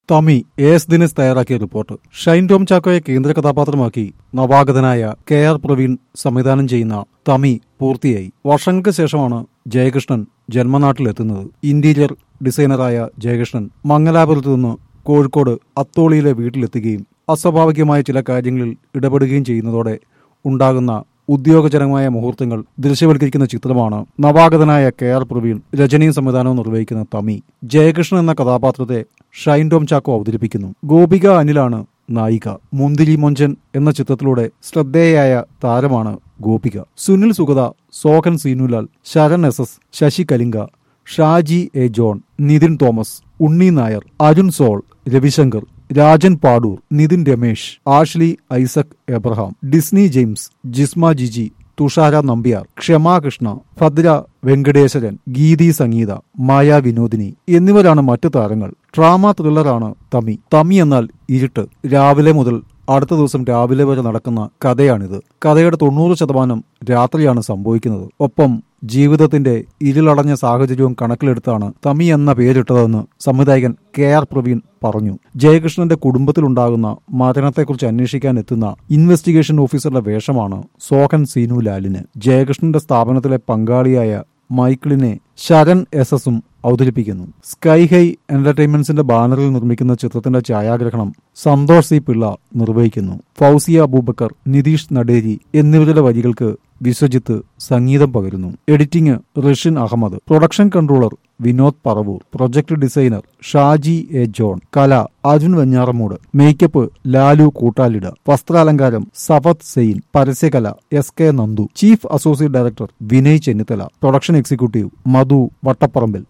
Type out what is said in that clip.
തമി A S Dinesh തയ്യാറാക്കിയ report Shine Tom ചാക്കോയെ കേന്ദ്ര കഥാപാത്രമാക്കി നവാഗതനായ കെ ആർ പ്രവീൺ സംവിധാനം ചെയ്യുന്ന തമി പൂർത്തിയായി വർഷങ്ങൾക്ക് ശേഷമാണ് ജയകൃഷ്ണൻ ജന്മനാട്ടിലെത്തുന്നത് ഇന്റീരിയർ ഡിസൈനറായ ജയകൃഷ്ണൻ മംഗലാപുരത്ത് നിന്ന് കോഴിക്കോട് അത്തോളിയിലെ വീട്ടിലെത്തുകയും അസ്വാഭാവികമായ ചില കാര്യങ്ങളിൽ ഇടപെടുകയും ചെയ്യുന്നതോടെ ഉണ്ടാകുന്ന ഉദ്യോഗജനകമായ മുഹൂർത്തങ്ങൾ ദൃശ്യവൽക്കരിക്കുന്ന ചിത്രമാണ് നവാഗതനായ കെ ആർ പ്രവീൺ രചനയും സംവിധാനവും നിർവഹിക്കുന്ന തമി ജയകൃഷ്ണൻ എന്ന കഥാപാത്രത്തെ ഷൈൻ ടോം ചാക്കോ അവതരിപ്പിക്കുന്നു ഗോപിക അനിലാണ് നായിക മുന്തിരി മൊഞ്ചൻ എന്ന ചിത്രത്തിലൂടെ ശ്രദ്ധേയയായ താരമാണ് Gopika Sunil Sugatha Sohan Seenulal Saran S S Sasi Kalinga Shaji A John Nithin Thomas Unni Nair Arun Sol Ravishankar Rajan Padoor Nithin Ramesh Ashley Isaac Abraham Disney James Jisma Jiji Thushara Nambiar Kshama Krishna Bhadra Venkateswaran ഗീതി സംഗീത മായ വിനോദിനി എന്നിവരാണ് മറ്റു താരങ്ങൾ ഡ്രാമ ത്രില്ലറാണ് തമി തമി എന്നാൽ ഇരുട്ട് രാവിലെ മുതൽ അടുത്ത ദിവസം രാവിലെ വരെ നടക്കുന്ന കഥയാണിത് കഥയുടെ തൊണ്ണൂറ് ശതമാനം രാത്രിയാണ് സംഭവിക്കുന്നത് ഒപ്പം ജീവിതത്തിന്റെ ഇരുളടഞ്ഞ സാഹചര്യവും കണക്കിലെടുത്താണ് തമി എന്ന പേരിട്ടതെന്ന് സംവിധായകൻ കെ ആർ പ്രവീൺ പറഞ്ഞു ജയകൃഷ്ണന്റെ കുടുംബത്തിലുണ്ടാകുന്ന മരണത്തെക്കുറിച്ച് അന്വേഷിക്കാൻ എത്തുന്ന ഇൻവെസ്റ്റിഗേഷൻ ഓഫീസറുടെ വേഷമാണ് സോഹൻ സീനു ലാലിന് ജയകൃഷ്ണന്റെ സ്ഥാപനത്തിലെ പങ്കാളിയായ മൈക്കിളിനെ ശരൺ എസ് എസും അവതരിപ്പിക്കുന്നു സ്കൈ ഹൈ എന്റർടൈൻമെന്റ്സിന്റെ ബാനറിൽ നിർമ്മിക്കുന്ന ചിത്രത്തിന്റെ ഛായാഗ്രഹണം സന്തോഷ് സി പിള്ള നിർവഹിക്കുന്നു ഫൗസിയ അബൂബക്കർ നിതീഷ് നടേരി എന്നിവരുടെ വരികൾക്ക് വിശ്വജിത്ത് സംഗീതം പകരുന്നു editing Rashin Ahammed production controller Vinod Paravur project designer Shaji A John കല അർജുൻ വെഞ്ഞാറമൂട് മേക്കപ്പ് ലാലു കൂട്ടാലിട വസ്ത്രാലങ്കാരം സഫത് സെയിൻ പരസ്യകല S K Nandu chief associate director Vinay Chennithala production executive Madhu വട്ടപ്പറമ്പിൽ